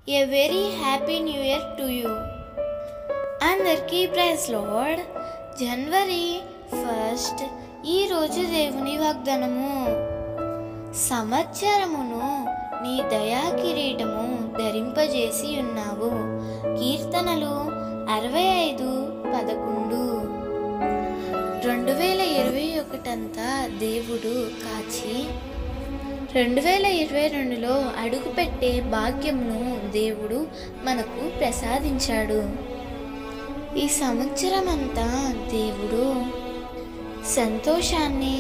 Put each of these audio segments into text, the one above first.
A very happy new year to you అందరికీ praise lord January first ఈరోజు దేవుని వాగ్దానము సంవత్సరమును నీ దయా కిరీటము ధరింపజేసి ఉన్నావు కీర్తనలు అరవై ఐదు పదకొండు రెండు వేల ఇరవై ఒకటంతా దేవుడు కాచి రెండు వేల ఇరవై రెండులో అడుగుపెట్టే భాగ్యంను దేవుడు మనకు ప్రసాదించాడు ఈ సంవత్సరం అంతా దేవుడు సంతోషాన్ని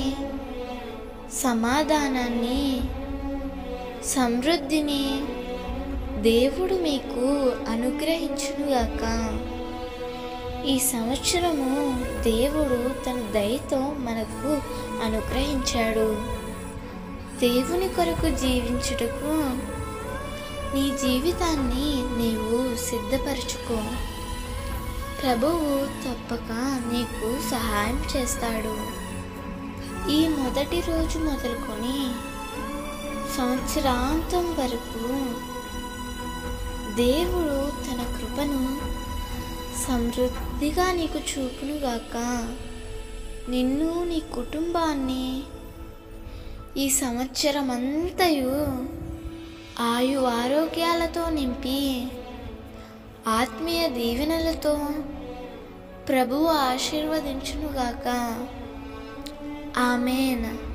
సమాధానాన్ని సమృద్ధిని దేవుడు మీకు అనుగ్రహించునుగాక ఈ సంవత్సరము దేవుడు తన దయతో మనకు అనుగ్రహించాడు దేవుని కొరకు జీవించుటకు నీ జీవితాన్ని నీవు సిద్ధపరచుకో ప్రభువు తప్పక నీకు సహాయం చేస్తాడు ఈ మొదటి రోజు మొదలుకొని సంవత్సరాంతం వరకు దేవుడు తన కృపను సమృద్ధిగా నీకు చూపునుగాక నిన్ను నీ కుటుంబాన్ని ఈ సంవత్సరం అంతయు ఆయు ఆరోగ్యాలతో నింపి ఆత్మీయ దీవెనలతో ప్రభువు ఆశీర్వదించునుగాక ఆమెన్